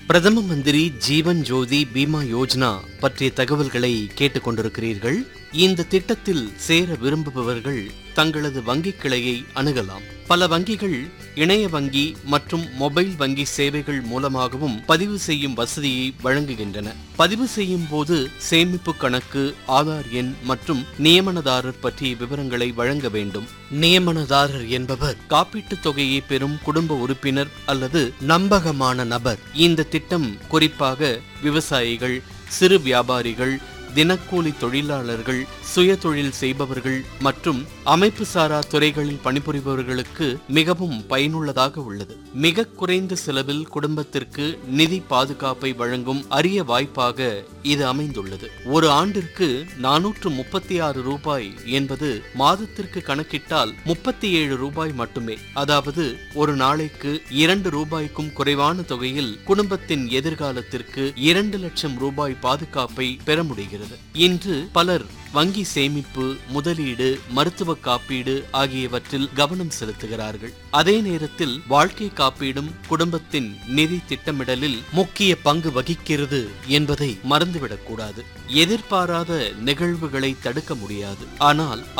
பிரதம மந்திரி ஜீவன் ஜோதி பீமா யோஜனா பற்றிய தகவல்களை கேட்டுக்கொண்டிருக்கிறீர்கள் இந்த திட்டத்தில் சேர விரும்புபவர்கள் தங்களது வங்கிக் கிளையை அணுகலாம் பல வங்கிகள் இணைய வங்கி மற்றும் மொபைல் வங்கி சேவைகள் மூலமாகவும் பதிவு செய்யும் வசதியை வழங்குகின்றன பதிவு செய்யும் போது சேமிப்பு கணக்கு ஆதார் எண் மற்றும் நியமனதாரர் பற்றிய விவரங்களை வழங்க வேண்டும் நியமனதாரர் என்பவர் காப்பீட்டுத் தொகையை பெறும் குடும்ப உறுப்பினர் அல்லது நம்பகமான நபர் இந்த திட்டம் குறிப்பாக விவசாயிகள் சிறு வியாபாரிகள் தினக்கூலி தொழிலாளர்கள் சுயதொழில் செய்பவர்கள் மற்றும் அமைப்பு சாரா துறைகளில் பணிபுரிபவர்களுக்கு மிகவும் பயனுள்ளதாக உள்ளது மிக குறைந்த செலவில் குடும்பத்திற்கு நிதி பாதுகாப்பை வழங்கும் அரிய வாய்ப்பாக இது அமைந்துள்ளது ஒரு ஆண்டிற்கு நானூற்று முப்பத்தி ஆறு ரூபாய் என்பது மாதத்திற்கு கணக்கிட்டால் முப்பத்தி ஏழு ரூபாய் மட்டுமே அதாவது ஒரு நாளைக்கு இரண்டு ரூபாய்க்கும் குறைவான தொகையில் குடும்பத்தின் எதிர்காலத்திற்கு இரண்டு லட்சம் ரூபாய் பாதுகாப்பை பெற முடிகிறது இன்று பலர் வங்கி சேமிப்பு முதலீடு மருத்துவ காப்பீடு ஆகியவற்றில் கவனம் செலுத்துகிறார்கள் அதே நேரத்தில் வாழ்க்கை காப்பீடும் குடும்பத்தின் நிதி திட்டமிடலில் முக்கிய பங்கு வகிக்கிறது என்பதை மறந்துவிடக்கூடாது எதிர்பாராத நிகழ்வுகளை தடுக்க முடியாது ஆனால்